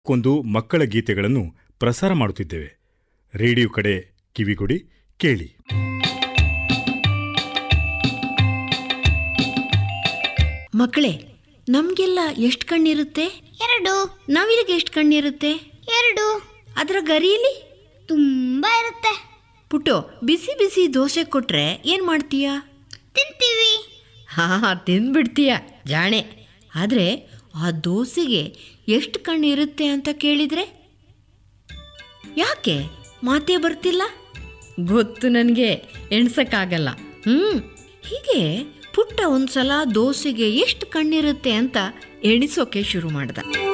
ಕೊಂದು ಮಕ್ಕಳ ಗೀತೆಗಳನ್ನು ಪ್ರಸಾರ ಮಾಡುತ್ತಿದ್ದೇವೆ ರೇಡಿಯೋ ಕಡೆ ಕಿವಿಗೊಡಿ ಕೇಳಿ ಮಕ್ಕಳೇ ನಮಗೆಲ್ಲ ಎಷ್ಟು ಕಣ್ಣಿರುತ್ತೆ ಎರಡು ನವಿಲಿಗೆ ಎಷ್ಟು ಕಣ್ಣಿರುತ್ತೆ ಎರಡು ಅದರ ಗರಿಯಲ್ಲಿ ತುಂಬಾ ಇರುತ್ತೆ ಪುಟ್ಟು ಬಿಸಿ ಬಿಸಿ ದೋಸೆ ಕೊಟ್ರೆ ಏನು ಮಾಡ್ತೀಯಾ ತಿಂತೀವಿ ಹಾ ತಿಂದ್ಬಿಡ್ತೀಯ ಜಾಣೆ ಆದರೆ ಆ ದೋಸೆಗೆ ಎಷ್ಟು ಕಣ್ಣು ಇರುತ್ತೆ ಅಂತ ಕೇಳಿದರೆ ಯಾಕೆ ಮಾತೇ ಬರ್ತಿಲ್ಲ ಗೊತ್ತು ನನಗೆ ಎಣ್ಸಕ್ಕಾಗಲ್ಲ ಹ್ಞೂ ಹೀಗೆ ಪುಟ್ಟ ಒಂದ್ಸಲ ದೋಸೆಗೆ ಎಷ್ಟು ಕಣ್ಣಿರುತ್ತೆ ಅಂತ ಎಣಿಸೋಕೆ ಶುರು ಮಾಡ್ದ